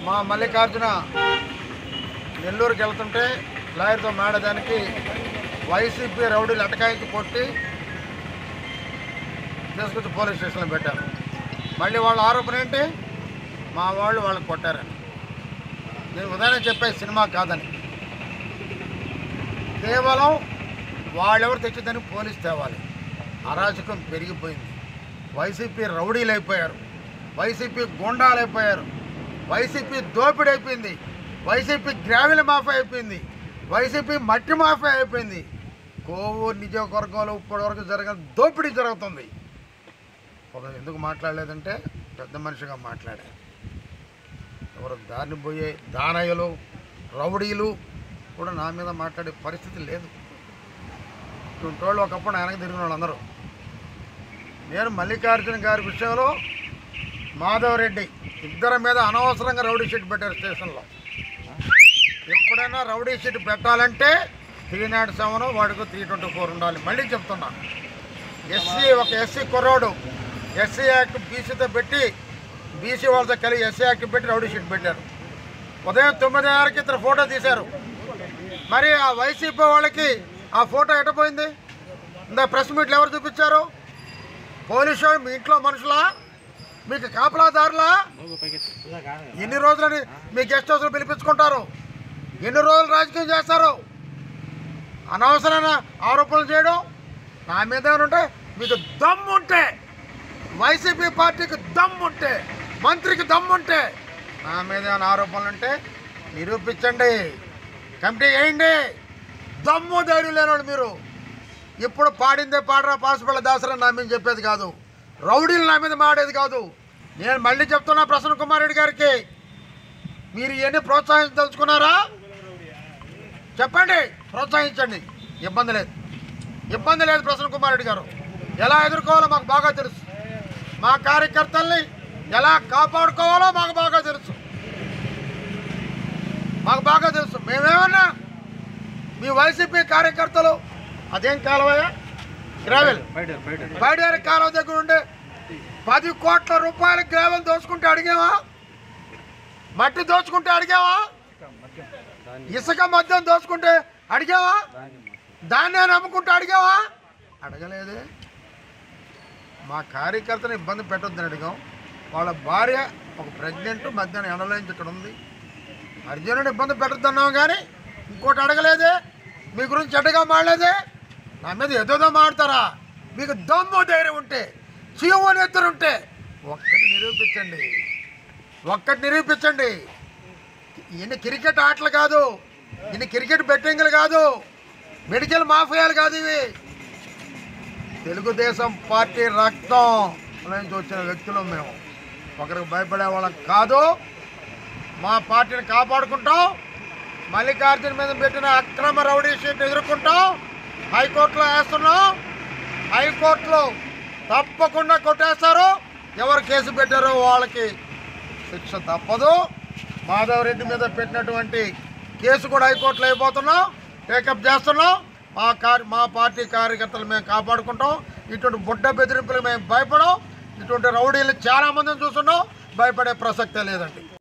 మా మల్లికార్జున నెల్లూరుకి వెళ్తుంటే లాయర్తో మాడడానికి వైసీపీ రౌడీలు అటకాయించి కొట్టి తీసుకొచ్చి పోలీస్ స్టేషన్లో పెట్టారు మళ్ళీ వాళ్ళ ఆరోపణ ఏంటి మా వాళ్ళు వాళ్ళని కొట్టారని నేను ఉదయం చెప్పే సినిమా కాదని కేవలం వాళ్ళెవరు తెచ్చిందని పోలీస్ తేవాలి అరాచకం పెరిగిపోయింది వైసీపీ రౌడీలు అయిపోయారు వైసీపీ గుండాలు అయిపోయారు వైసీపీ దోపిడీ అయిపోయింది వైసీపీ గ్రావెల్ మాఫియా అయిపోయింది వైసీపీ మట్టి మాఫియా అయిపోయింది కోవూరు నియోజకవర్గంలో ఇప్పటివరకు జరిగిన దోపిడీ జరుగుతుంది ఉదయం ఎందుకు మాట్లాడలేదంటే పెద్ద మనిషిగా మాట్లాడా ఎవరు దారిని పోయే దానయ్యలు రౌడీలు కూడా నా మీద మాట్లాడే పరిస్థితి లేదు ఇటువంటి వాళ్ళు ఒకప్పుడు వెనక్కి తిరిగిన వాళ్ళందరూ నేను మల్లికార్జున గారి విషయంలో మాధవరెడ్డి ఇద్దరి మీద అనవసరంగా రౌడీ షీట్ పెట్టారు స్టేషన్లో ఎప్పుడైనా రౌడీ షీట్ పెట్టాలంటే త్రీ నాట్ సెవెన్ వాడికి త్రీ ట్వంటీ ఫోర్ ఉండాలి మళ్ళీ చెప్తున్నా ఎస్సీ ఒక ఎస్సీ కుర్రోడు ఎస్సీ యాక్ట్ బీసీతో పెట్టి బీసీ వాళ్ళతో కలిగి ఎస్సీ యాక్ట్ పెట్టి రౌడీ షీట్ పెట్టారు ఉదయం తొమ్మిదిన్నరకి ఇతను ఫోటో తీశారు మరి ఆ వైసీపీ వాళ్ళకి ఆ ఫోటో ఎట్టపోయింది ఇందా ప్రెస్ మీట్లు ఎవరు చూపించారు పోలీసు వాళ్ళు మీ ఇంట్లో మనుషులా మీకు కాపలాదారులా ఎన్ని రోజులని మీ గెస్ట్ హౌస్లో పిలిపించుకుంటారు ఎన్ని రోజులు రాజకీయం చేస్తారు అనవసరమైన ఆరోపణలు చేయడం నా మీద ఏమైనా ఉంటే మీకు దమ్ము ఉంటే వైసీపీ పార్టీకి దమ్ము ఉంటే మంత్రికి దమ్ము ఉంటే నా మీద ఏమైనా ఆరోపణలు ఉంటే నిరూపించండి కమిటీ వేయండి దమ్ము ధైర్యం లేనివాడు మీరు ఇప్పుడు పాడిందే పాడరా పాసుపల్ల దాసరా నా మీద చెప్పేది కాదు రౌడీలు నా మీద మాడేది కాదు నేను మళ్ళీ చెప్తున్నా ప్రసన్న కుమార్ రెడ్డి గారికి మీరు ఇవన్నీ ప్రోత్సహించదలుచుకున్నారా చెప్పండి ప్రోత్సహించండి ఇబ్బంది లేదు ఇబ్బంది లేదు ప్రసన్న కుమార్ రెడ్డి గారు ఎలా ఎదుర్కోవాలో మాకు బాగా తెలుసు మా కార్యకర్తల్ని ఎలా కాపాడుకోవాలో మాకు బాగా తెలుసు మాకు బాగా తెలుసు మేమేమన్నా మీ వైసీపీ కార్యకర్తలు అదేం కాలువయ్యా గ్రావెల్ బయట కాలువ దగ్గర ఉండే పది కోట్ల రూపాయల గ్రావెల్ దోచుకుంటే అడిగావా మట్టి దోచుకుంటే అడిగావా ఇసుక మద్యం దోచుకుంటే అడిగావా దాన్నే నమ్ముకుంటే అడిగావా అడగలేదే మా కార్యకర్తను ఇబ్బంది పెట్టొద్దని అడిగాం వాళ్ళ భార్య ఒక ప్రెగ్నెంట్ మధ్యాహ్నం ఎండలో నుంచి ఇక్కడ ఉంది అర్జునుడు ఇబ్బంది పెట్టొద్దన్నాం కానీ ఇంకోటి అడగలేదే మీ గురించి చెడ్డగా మాడలేదే నా మీద ఏదోదో మాడతారా మీకు దమ్ము ధైర్యం ఉంటే చీవ ఉంటే ఒక్కటి నిరూపించండి ఒక్కటి నిరూపించండి ఇన్ని క్రికెట్ ఆటలు కాదు ఇన్ని క్రికెట్ బెట్టింగ్లు కాదు మెడికల్ మాఫియాలు కాదు ఇవి తెలుగుదేశం పార్టీ రక్తం నుంచి వచ్చిన వ్యక్తులు మేము ఒకరికి భయపడే వాళ్ళం కాదు మా పార్టీని కాపాడుకుంటాం మల్లికార్జున మీద పెట్టిన అక్రమ రౌడీ షీట్ ఎదుర్కొంటాం హైకోర్టులో వేస్తున్నాం హైకోర్టులో తప్పకుండా కొట్టేస్తారు ఎవరు కేసు పెట్టారో వాళ్ళకి శిక్ష తప్పదు మాధవ్ రెడ్డి మీద పెట్టినటువంటి కేసు కూడా హైకోర్టులో అయిపోతున్నాం టేకప్ చేస్తున్నాం మా కార్ మా పార్టీ కార్యకర్తలు మేము కాపాడుకుంటాం ఇటువంటి బుడ్డ బెదిరింపులకు మేము భయపడం ఇటువంటి రౌడీలు చాలామందిని చూస్తున్నాం భయపడే ప్రసక్తే లేదండి